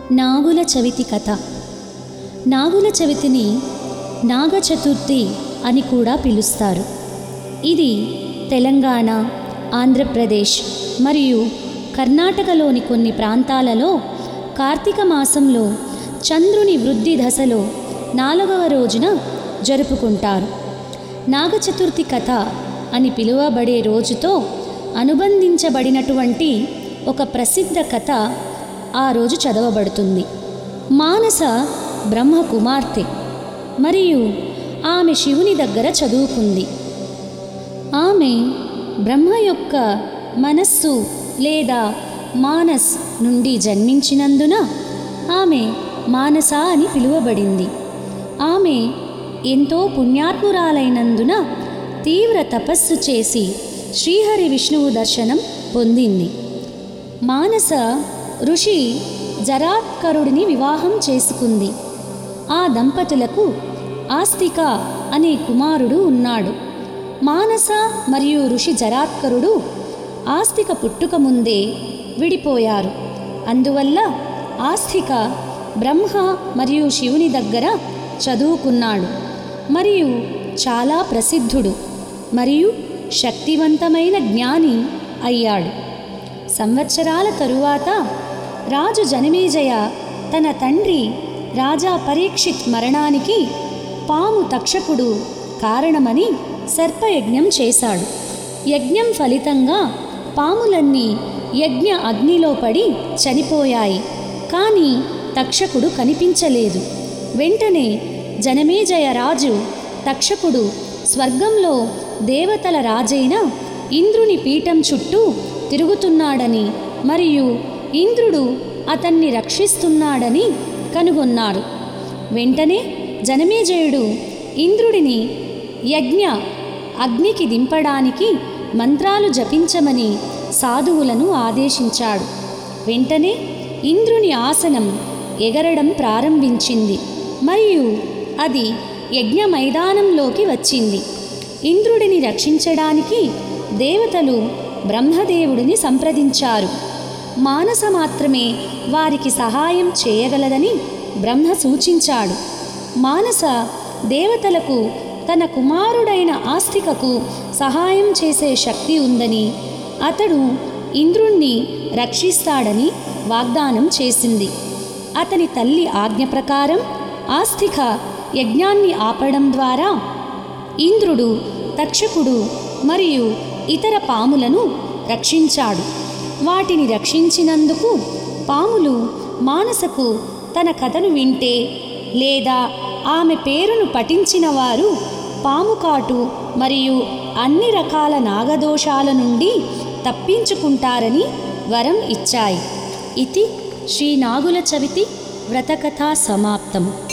నాగుల చవితి కథ నాగుల చవితిని నాగ చతుర్థి అని కూడా పిలుస్తారు ఇది తెలంగాణ ఆంధ్రప్రదేశ్ మరియు కర్ణాటకలోని కొన్ని ప్రాంతాలలో కార్తీక మాసంలో చంద్రుని వృద్ధి దశలో నాలుగవ రోజున జరుపుకుంటారు నాగ చతుర్థి కథ అని పిలువబడే రోజుతో అనుబంధించబడినటువంటి ఒక ప్రసిద్ధ కథ ఆ రోజు చదవబడుతుంది మానస బ్రహ్మ కుమార్తె మరియు ఆమె శివుని దగ్గర చదువుకుంది ఆమె బ్రహ్మ యొక్క మనస్సు లేదా మానస్ నుండి జన్మించినందున ఆమె మానస అని పిలువబడింది ఆమె ఎంతో పుణ్యాత్మురాలైనందున తీవ్ర తపస్సు చేసి శ్రీహరి విష్ణువు దర్శనం పొందింది మానస ఋషి జరాత్కరుడిని వివాహం చేసుకుంది ఆ దంపతులకు ఆస్తిక అనే కుమారుడు ఉన్నాడు మానస మరియు ఋషి జరాత్కరుడు ఆస్తిక పుట్టుక ముందే విడిపోయారు అందువల్ల ఆస్తిక బ్రహ్మ మరియు శివుని దగ్గర చదువుకున్నాడు మరియు చాలా ప్రసిద్ధుడు మరియు శక్తివంతమైన జ్ఞాని అయ్యాడు సంవత్సరాల తరువాత రాజు జనమేజయ తన తండ్రి రాజా పరీక్షిత్ మరణానికి పాము తక్షకుడు కారణమని సర్పయజ్ఞం చేశాడు యజ్ఞం ఫలితంగా పాములన్నీ యజ్ఞ అగ్నిలో పడి చనిపోయాయి కానీ తక్షకుడు కనిపించలేదు వెంటనే జనమేజయ రాజు తక్షకుడు స్వర్గంలో దేవతల రాజైన ఇంద్రుని పీఠం చుట్టూ తిరుగుతున్నాడని మరియు ఇంద్రుడు అతన్ని రక్షిస్తున్నాడని కనుగొన్నాడు వెంటనే జనమేజయుడు ఇంద్రుడిని యజ్ఞ అగ్నికి దింపడానికి మంత్రాలు జపించమని సాధువులను ఆదేశించాడు వెంటనే ఇంద్రుని ఆసనం ఎగరడం ప్రారంభించింది మరియు అది యజ్ఞ మైదానంలోకి వచ్చింది ఇంద్రుడిని రక్షించడానికి దేవతలు బ్రహ్మదేవుడిని సంప్రదించారు మానస మాత్రమే వారికి సహాయం చేయగలదని బ్రహ్మ సూచించాడు మానస దేవతలకు తన కుమారుడైన ఆస్తికకు సహాయం చేసే శక్తి ఉందని అతడు ఇంద్రుణ్ణి రక్షిస్తాడని వాగ్దానం చేసింది అతని తల్లి ఆజ్ఞ ప్రకారం ఆస్తిక యజ్ఞాన్ని ఆపడం ద్వారా ఇంద్రుడు తక్షకుడు మరియు ఇతర పాములను రక్షించాడు వాటిని రక్షించినందుకు పాములు మానసకు తన కథను వింటే లేదా ఆమె పేరును పఠించిన వారు పాము కాటు మరియు అన్ని రకాల నాగదోషాల నుండి తప్పించుకుంటారని వరం ఇచ్చాయి ఇది శ్రీ నాగుల చవితి వ్రతకథా సమాప్తము